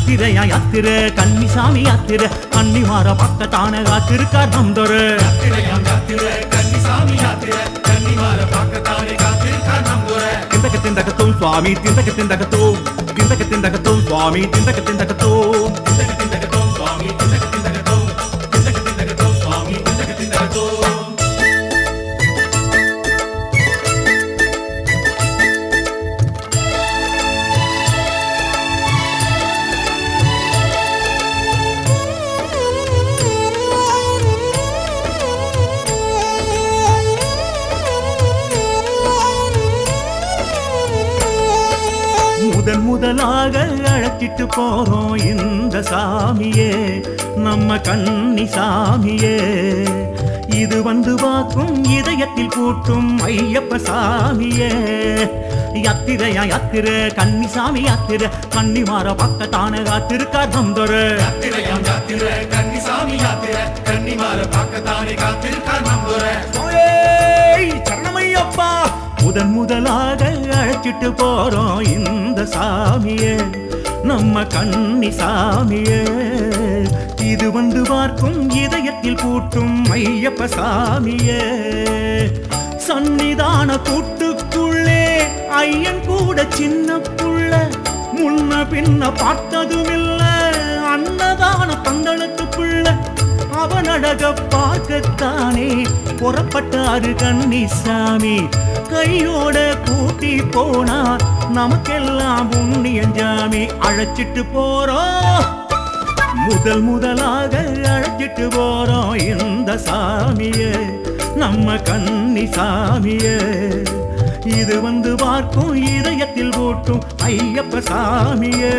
யாத்திரையா யாத்திரை கன்னிசாமி யாத்திரை கன்னிமார பக்கத்தான காத்திருக்கார் நம்பரு யாத்திரையாம் யாத்திரை கன்னிசாமி யாத்திரை கன்னிமார பார்க்கத்தானே காத்திருக்கார் நம்புற திந்தக திந்தகத்தோம் சுவாமி திந்தக திந்தகத்தோம் திந்தக திந்தகத்தோம் சுவாமி திந்தக திந்தகத்தோம் திண்டக திண்டகத்தோம் சுவாமி திண்டக திண்டகத்தோம் திண்டக திண்டகத்தோம் சுவாமி திண்டக திண்டகத்தோம் முதன் முதலாக அழைச்சிட்டு போறோம் இந்த சாமியே நம்ம கன்னி சாமியே இது வந்து வாக்கும் இதயத்தில் கூட்டும் ஐயப்ப சாமியே யாத்திரையா யாத்திரை கன்னிசாமி யாத்திரை கன்னிமார பக்கத்தான காத்திருக்கார் நம்பரு யாத்திரையாம் யாத்திரை கன்னிசாமி யாத்திரை கன்னிமார பார்க்கத்தானே காத்திருக்கார் நம்புற ஏய், சரணமையப்பா முதன் முதலாக அழைச்சிட்டு போறோம் இந்த சாமியே நம்ம கன்னி சாமியே இது வந்து பார்க்கும் இதயத்தில் கூட்டும் ஐயப்ப சாமியே சன்னிதான கூட்டுக்குள்ளே ஐயன் கூட சின்ன புள்ள முன்ன பின்ன பார்த்ததுமில்ல அன்னதான பந்தலுக்கு பிள்ளை அவன் அழக பார்க்கத்தானே புறப்பட்டாரு கன்னிசாமி கையோட கூட்டி போனார் நமக்கெல்லாம் புண்ணியஞ்சாமி அழைச்சிட்டு போறோம் முதல் முதலாக அழைச்சிட்டு போறோம் இந்த சாமியே நம்ம கன்னி சாமியே இது வந்து பார்க்கும் இதயத்தில் கூட்டும் ஐயப்ப சாமியே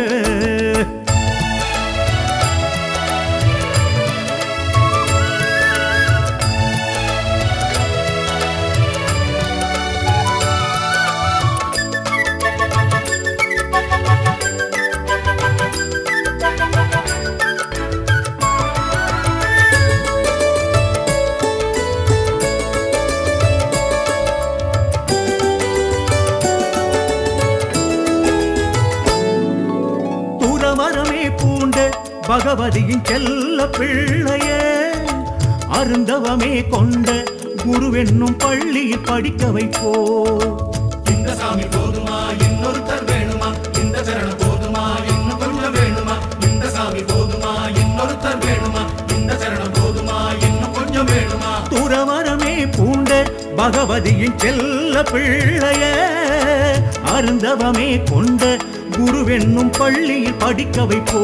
துறவரமே பூண்ட பகவதியின் செல்ல பிள்ளையே அருந்தவமே கொண்ட குருவென்னும் பள்ளியில் படிக்க வைப்போ இந்த சாமி போதுமா இன்னொருத்தர் வேணுமா இந்த சரணம் போதுமா இன்னும் கொஞ்சம் வேணுமா இந்த சாமி போதுமா இன்னொருத்தர் வேணுமா இந்த சரணம் போதுமா இன்னும் கொஞ்சம் வேணுமா துறவரமே பூண்ட பகவதியின் செல்ல பிள்ளையே அருந்தவமே கொண்ட குருவென்னும் பள்ளியில் படிக்க வைப்போ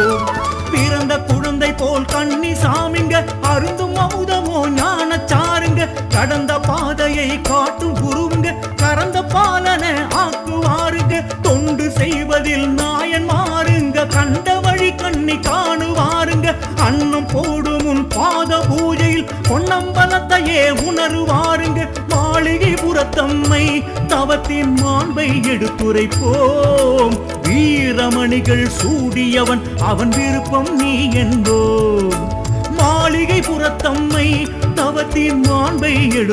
பிறந்த குழந்தை போல் கண்ணி சாமிங்க அருந்தும் அமுதமோ ஞான சாருங்க கடந்த பாதையை காட்டும் குருவுங்க கறந்த பாலன ஆக்குவாருங்க தொண்டு செய்வதில் நாயன் மாறுங்க கண்ட வழி கண்ணி காணுவாருங்க அன்னம் போடும் உன் பாத பூஜையில் பொன்னம்பலத்தையே உணருவாருங்க மாளிகை புறத்தம்மை தவத்தின் மாண்பை எடுத்துரைப்போம் வீரமணிகள் சூடியவன் அவன் விருப்பம் நீ என்போம் மாளிகை புறத்தம்மை தவத்தின் மாண்பை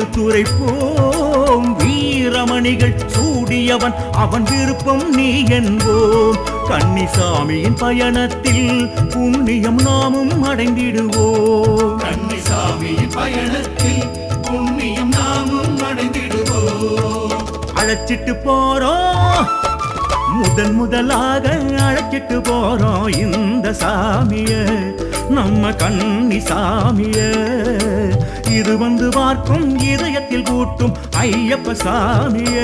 எடுத்துரைப்போம் வீரமணிகள் சூடியவன் அவன் விருப்பம் நீ என்போம் கன்னிசாமியின் பயணத்தில் புண்ணியம் நாமும் அடைந்திடுவோம் கன்னிசாமியின் பயணத்தில் புண்ணியம் நாமும் அடைந்திடுவோம் அழைச்சிட்டு போறோம் முதன் முதலாக அழைச்சிட்டு போறோம் இந்த சாமிய நம்ம கன்னி சாமிய இது வந்து பார்க்கும் இதயத்தில் கூட்டும் ஐயப்ப சாமிய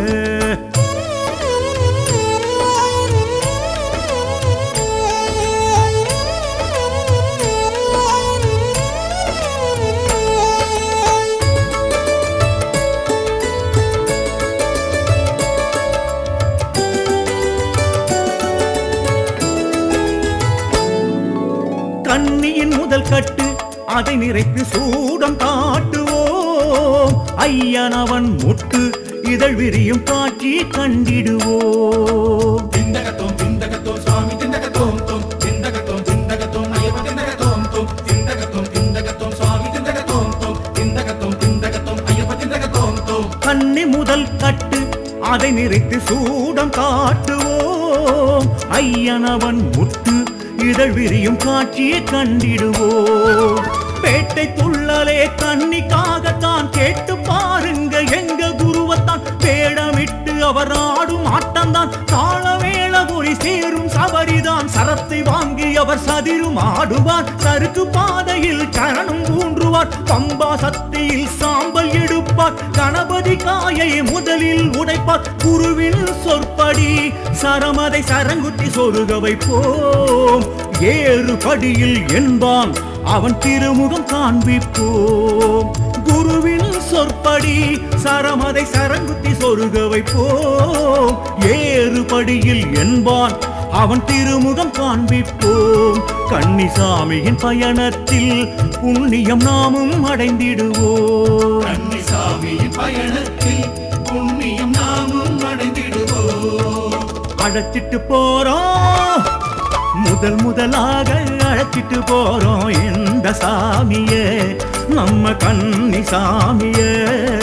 கண்ணியின் முதல் கட்டு அதை நிறைத்து சூடம் காட்டுவோம் ஐயனவன் முட்டு இதழ் விரியும் காட்சி கண்டிடுவோம் திண்டகத்தோம் திண்டகத்தோம் சுவாமி திண்டகத்தோம் தோம் திண்டகத்தோம் திண்டகத்தோம் ஐயப்ப திண்டகத்தோம் தோம் திண்டகத்தோம் திண்டகத்தோம் சுவாமி திண்டகத்தோம் தோம் திண்டகத்தோம் திண்டகத்தோம் ஐயப்ப திண்டகத்தோம் தோம் கண்ணி முதல் கட்டு அதை நிறைத்து சூடம் காட்டுவோம் ஐயனவன் முட்டு இதழ் விரியும் காட்சியை கண்டிடுவோம் பேட்டை துள்ளலே கண்ணிக்காகத்தான் கேட்டு பாருங்க எங்க குருவத்தான் வேடமிட்டு அவர் ஆடும் ஆட்டம்தான் தாள வேள குறி சேரும் சபரிதான் சரத்தை வாங்கி அவர் சதிரும் ஆடுவார் சறுக்கு பாதையில் சரணம் ஊன்றுவார் பம்பா சக்தியில் சாம்பல் எடுப்பார் கணபதி காயை முதலில் உடைப்பார் குருவின் சொற்படி சரமதை சரங்குத்தி சொருக வைப்போம் ஏறு படியில் என்பான் அவன் திருமுகம் காண்பிப்போம் குருவின் சொற்படி சரமதை சரங்குத்தி சொருக வைப்போம் ஏறு படியில் என்பான் அவன் திருமுகம் காண்பிப்போம் கன்னிசாமியின் பயணத்தில் புண்ணியம் நாமும் அடைந்திடுவோம் கன்னிசாமியின் பயணத்தில் புண்ணியம் நாமும் அடைந்திடுவோம் அழைச்சிட்டு போறோம் முதல் முதலாக அழைச்சிட்டு போறோம் இந்த சாமிய நம்ம கன்னி சாமிய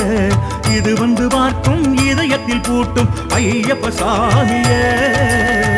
இது வந்து பார்க்கும் இதயத்தில் பூட்டும் ஐயப்ப சாமிய